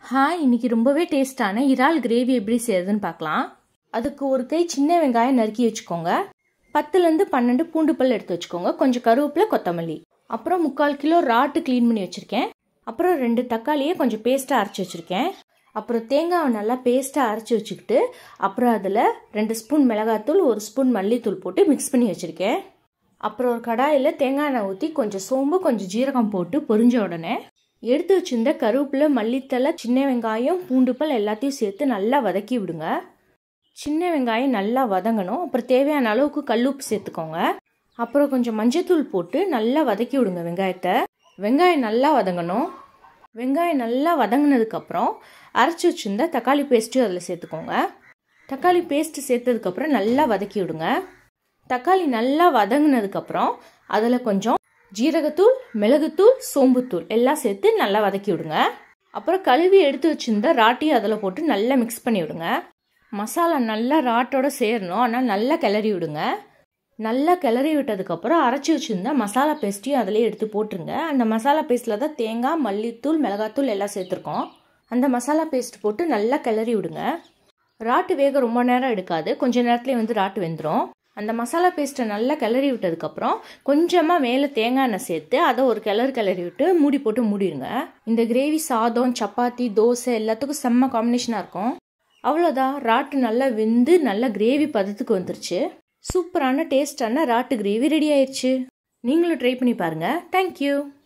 hi இன்னைக்கு ரொம்பவே டேஸ்டான இறால் கிரேவி எப்படி செய்யறதுன்னு பார்க்கலாம் அதுக்கு ஒரு கை சின்ன வெங்காயம் நறுக்கி வச்சுக்கோங்க பத்துலேருந்து பன்னெண்டு பூண்டு பல் எடுத்து வச்சுக்கோங்க கொஞ்சம் கருவேப்பிலை கொத்தமல்லி அப்புறம் முக்கால் கிலோ ராட்டு க்ளீன் பண்ணி வச்சுருக்கேன் அப்புறம் ரெண்டு தக்காளியை கொஞ்சம் பேஸ்ட்டாக அரைச்சி வச்சுருக்கேன் அப்புறம் தேங்காவை நல்லா பேஸ்ட்டாக அரைச்சி வச்சுக்கிட்டு அப்புறம் அதில் ரெண்டு ஸ்பூன் மிளகாத்தூள் ஒரு ஸ்பூன் மல்லித்தூள் போட்டு மிக்ஸ் பண்ணி வச்சுருக்கேன் அப்புறம் ஒரு கடாயில் தேங்காய் எண்ணெய் ஊற்றி கொஞ்சம் சோம்பு கொஞ்சம் ஜீரகம் போட்டு பொரிஞ்ச உடனே எடுத்து வச்சிருந்த கருவேப்பிலை மல்லித்தலை சின்ன வெங்காயம் பூண்டுப்பல் எல்லாத்தையும் சேர்த்து நல்லா வதக்கி விடுங்க சின்ன வெங்காயம் நல்லா வதங்கணும் அப்புறம் தேவையான அளவுக்கு கல்லுப்பு சேர்த்துக்கோங்க அப்புறம் கொஞ்சம் மஞ்சத்தூள் போட்டு நல்லா வதக்கி விடுங்க வெங்காயத்தை வெங்காயம் நல்லா வதங்கணும் வெங்காயம் நல்லா வதங்கினதுக்கப்புறம் அரைச்சி வச்சுருந்த தக்காளி பேஸ்ட்டும் அதில் சேர்த்துக்கோங்க தக்காளி பேஸ்ட்டு சேர்த்ததுக்கப்புறம் நல்லா வதக்கி விடுங்க தக்காளி நல்லா வதங்கினதுக்கப்புறம் அதில் கொஞ்சம் ஜீரகத்தூள் மிளகுத்தூள் சோம்புத்தூள் எல்லாம் சேர்த்து நல்லா வதக்கி விடுங்க அப்புறம் கழுவி எடுத்து வச்சுருந்த ராட்டியும் அதில் போட்டு நல்லா மிக்ஸ் பண்ணி விடுங்க மசாலா நல்லா ராட்டோட சேரணும் ஆனால் நல்லா கிளறி விடுங்க நல்லா கிளறி விட்டதுக்கப்புறம் அரைச்சி வச்சுருந்த மசாலா பேஸ்ட்டையும் அதிலே எடுத்து போட்டுருங்க அந்த மசாலா பேஸ்ட்டில் தான் தேங்காய் மல்லித்தூள் மிளகாத்தூள் எல்லாம் சேர்த்துருக்கோம் அந்த மசாலா பேஸ்ட் போட்டு நல்லா கிளறி விடுங்க ராட்டு வேக ரொம்ப நேரம் எடுக்காது கொஞ்ச நேரத்துலேயே வந்து ராட்டு வெந்துடும் அந்த மசாலா பேஸ்ட்டை நல்லா கிளறி விட்டதுக்கப்புறம் கொஞ்சமாக மேலே தேங்காய் எண்ணெய் சேர்த்து அதை ஒரு கிளறு கிளறி விட்டு மூடி போட்டு மூடிடுங்க இந்த கிரேவி சாதம் சப்பாத்தி தோசை எல்லாத்துக்கும் செம்ம காம்பினேஷனாக இருக்கும் அவ்வளோதான் ராட்டு நல்லா வெந்து நல்லா கிரேவி பதத்துக்கு வந்துருச்சு சூப்பரான டேஸ்டான ராட்டு கிரேவி ரெடி ஆயிடுச்சு நீங்களும் ட்ரை பண்ணி பாருங்கள் தேங்க்யூ